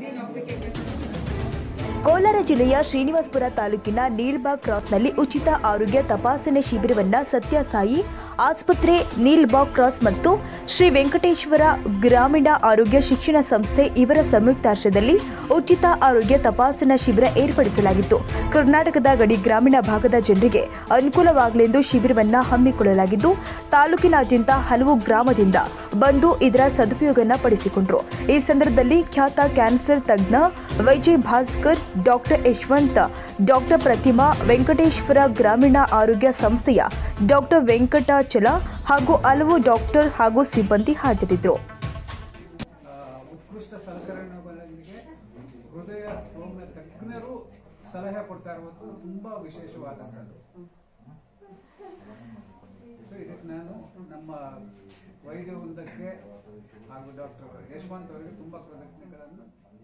ಕೋಲಾರ ಜಿಲ್ಲೆಯ ಶ್ರೀನಿವಾಸಪುರ ತಾಲೂಕಿನ ನೀಲ್ಬಾಗ್ ಕ್ರಾಸ್ನಲ್ಲಿ ಉಚಿತ ಆರೋಗ್ಯ ತಪಾಸಣೆ ಶಿಬಿರವನ್ನ ಸತ್ಯಸಾಯಿ ಆಸ್ಪತ್ರೆ ನೀಲ್ಬಾಗ್ ಕ್ರಾಸ್ ಮತ್ತು ಶ್ರೀ ವೆಂಕಟೇಶ್ವರ ಗ್ರಾಮೀಣ ಆರೋಗ್ಯ ಶಿಕ್ಷಣ ಸಂಸ್ಥೆ ಇವರ ಸಂಯುಕ್ತಾಶ್ರಯದಲ್ಲಿ ಉಚಿತ ಆರೋಗ್ಯ ತಪಾಸಣಾ ಶಿಬಿರ ಏರ್ಪಡಿಸಲಾಗಿತ್ತು ಕರ್ನಾಟಕದ ಗಡಿ ಗ್ರಾಮೀಣ ಭಾಗದ ಜನರಿಗೆ ಅನುಕೂಲವಾಗಲೆಂದು ಶಿಬಿರವನ್ನ ಹಮ್ಮಿಕೊಳ್ಳಲಾಗಿದ್ದು ತಾಲೂಕಿನಾದ್ಯಂತ ಹಲವು ಗ್ರಾಮದಿಂದ ಬಂದು ಇದರ ಸದುಪಯೋಗನ ಪಡಿಸಿಕೊಂಡರು ಈ ಸಂದರ್ಭದಲ್ಲಿ ಖ್ಯಾತ ಕ್ಯಾನ್ಸರ್ ತಜ್ಞ ವೈಜಯ್ ಭಾಸ್ಕರ್ ಡಾಕ್ಟರ್ ಯಶವಂತ್ ಡಾಕ್ಟರ್ ಪ್ರತಿಮಾ ವೆಂಕಟೇಶ್ವರ ಗ್ರಾಮೀಣ ಆರೋಗ್ಯ ಸಂಸ್ಥೆಯ ಡಾಕ್ಟರ್ ವೆಂಕಟಾಚಲ ಹಾಗೂ ಹಲವು ಡಾಕ್ಟರ್ ಹಾಗೂ ಸಿಬ್ಬಂದಿ ಹಾಜರಿದ್ದರು ಆ, ಉತ್ಕೃಷ್ಟ ಸಲಕರಣೆಗಳೊಂದಿಗೆ ಹೃದಯ ರೋಗ ತಜ್ಞರು ಸಲಹೆ ಕೊಡ್ತಾ ಇರುವುದು ತುಂಬಾ ವಿಶೇಷವಾದಂಥದ್ದು ಸೊ ಇದಕ್ಕೆ ನಾನು ನಮ್ಮ ವೈದ್ಯ ವೃಂದಕ್ಕೆ ಹಾಗೂ ಡಾಕ್ಟರ್ ಯಶವಂತ್ ಅವರಿಗೆ ತುಂಬಾ ಕೃತಜ್ಞತೆಗಳನ್ನು